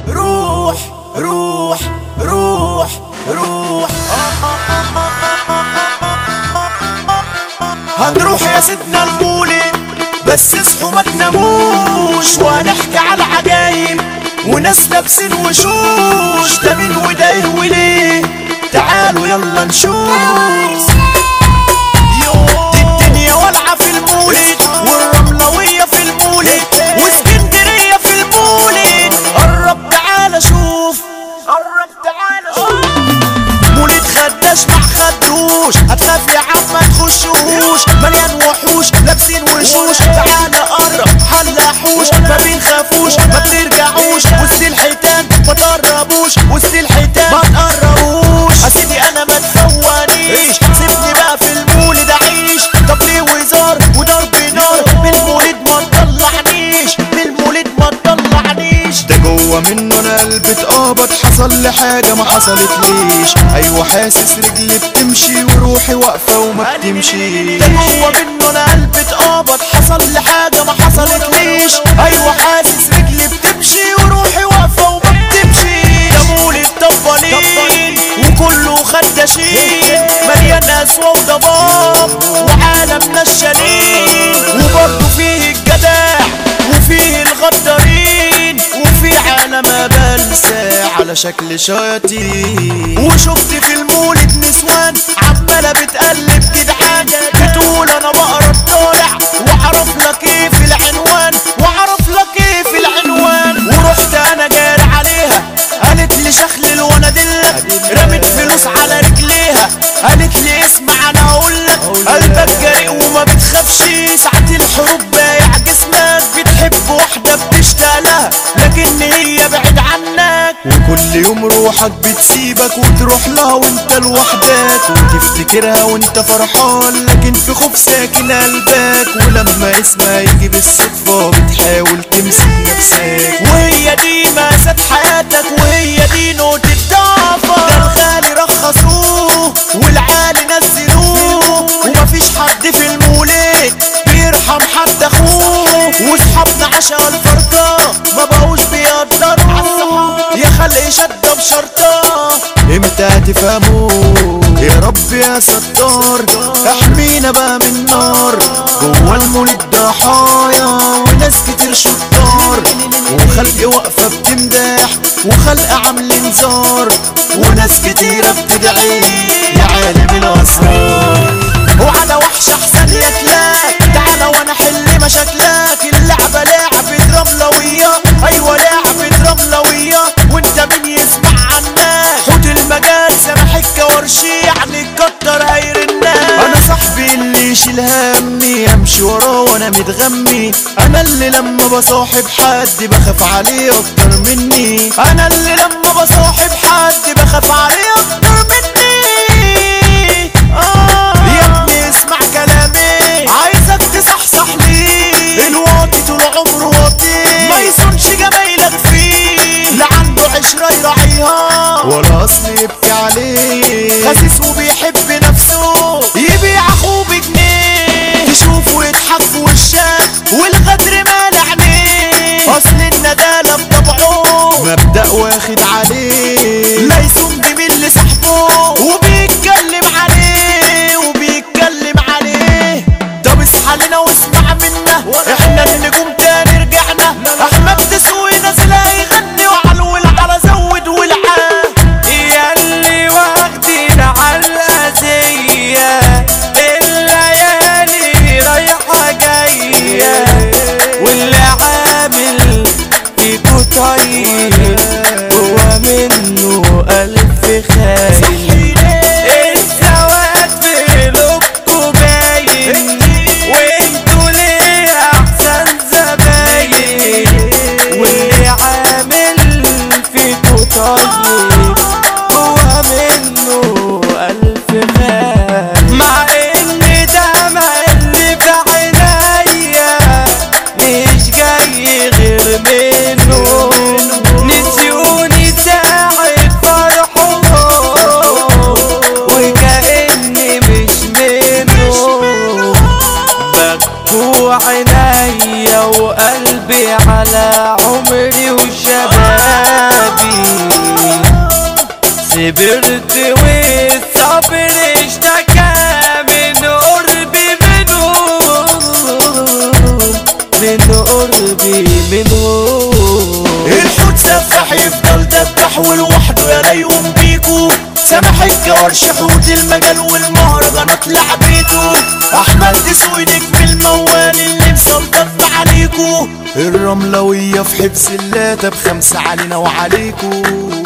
روح روح روح روح هنروح يا سيدنا المولد بس اصحوا ما تناموش وهنحكي على عجايب وناس لابسين وشوش ده مين وده ايه وليه تعالوا يلا نشوف دي الدنيا والعة في المولد والرملوية في المولد واسكندرية في المولد قرب تعالى شوف قرب تعالى شوف مولد خداش مع خدوش هتخاف يا عم ما تخشوش مليان وحوش لابسين وشوش تعالى قرب حلحوش ما بنخافوش ما بنرجعوش وسط الحيتان ما تقربوش وسط الحيتان ما تقربوش يا سيدي انا ما تفوانيش سيبني بقى في المولد اعيش طب ليه وزار وضرب نار بالمولد ما تطلعنيش بالمولد ما تطلعنيش ده جوه منه انا قلبي اتقبض حصل لي حاجه ما حصلت ليش ايوه حاسس رجلي بتمشي وروحي واقفه وما بتمشي ده جوه منه انا قلبي اتقبض حصل لي حاجه ما حصلت ليش ايوه حاسس رجلي بتمشي وروحي واقفه وما بتمشي ده مولد طبالين وكله خداشين مليان اسوا وضباب وعالم نشالين وبرضه فيه الجدع وفيه الغدارين وفي عالم بلسى على شكل شياطين وشفت في المولد نسوان عمالة بتقلب جدعان بتقول انا بقرا الطالع واعرف لك ايه في العنوان واعرف لك ايه في العنوان ورحت انا جاري عليها قالت لي شخلل وانا دلك رمت فلوس على رجليها قالت لي اسمع انا اقول لك قلبك جريء وما بتخافش ساعة الحروب بايع جسمك بتحب واحدة بتشتاق لها لكن هي بعيد عنك وكل يوم روحك بتسيبك وتروح لها وانت لوحدك وتفتكرها وانت فرحان لكن في خوف ساكن قلبك ولما اسمها يجي بالصدفة بتحاول تمسك نفسك وهي دي مأساة حياتك وهي دي نوت الضعفة ده الغالي رخصوه والعالي نزلوه ومفيش حد في المولد بيرحم حد اخوه واصحابنا عشان الفرقة ما بقوش بيقدروا يا خلق شدة بشرطة امتى هتفهموا يا رب يا ستار احمينا بقى من النار جوه المولد ضحايا وناس كتير شطار وخلق واقفة بتمدح وخلق عامل انذار وناس كتيرة بتدعي يا عالم الاسرار وعلى وحش احسن يتلاك تعالى وانا حل مشاكلك اللعبة لعبة رملوية ايوه لعبة رملوية وانت مين يسمع عنك حوت المجال سامح الكورشي يعني كتر هيرناك انا صاحبي اللي يشيل همي امشي وراه وانا متغمي انا اللي لما بصاحب حد بخاف عليه اكتر مني انا اللي لما بصاحب حد بخاف عليه اكتر مني آه. يا ابني اسمع كلامي عايزك تصحصح لي الواطي طول عمره واطي ما يصونش جمايلك فيه لا عنده عشرة يراعيها ولا اصل يبكي عليه خسيس وبيحب نفسه يبيع اخوه بجنيه تشوفه يضحك في وشك والغدر مال عينيه اصل الندالة بطبعه مبدأ واخد عليه لا يصوم جميل اللي سحبه وبيتكلم عليه وبيتكلم عليه طب اصحى لنا واسمع منا احنا النجوم تاني رجعنا احمد تسوي نازل هيغني وعلول على زود والعاه ياللي واخدين عالأذية الليالي رايحة جاية واللي عامل فيكو طيب هو منه ألف خاين السواد في قلوبكوا باين وانتوا ليه أحسن زباين واللي عامل فيكو طيب هو منه ألف خاين مع إن دمع اللي في عينيا مش جاي غير منه نسيوني ساعة فرحهم كبرت والصبر اشتكى من قربي منهم من قربي منهم الحوت سفاح يفضل دبح ولوحده يا لا يقوم بيكو سامح الجوارش حوت المجال والمهرجانات لعبته احمد تسوي نجم الموال اللي مسلطن عليكو الرملوية في حبس اللاتة بخمسة علينا وعليكو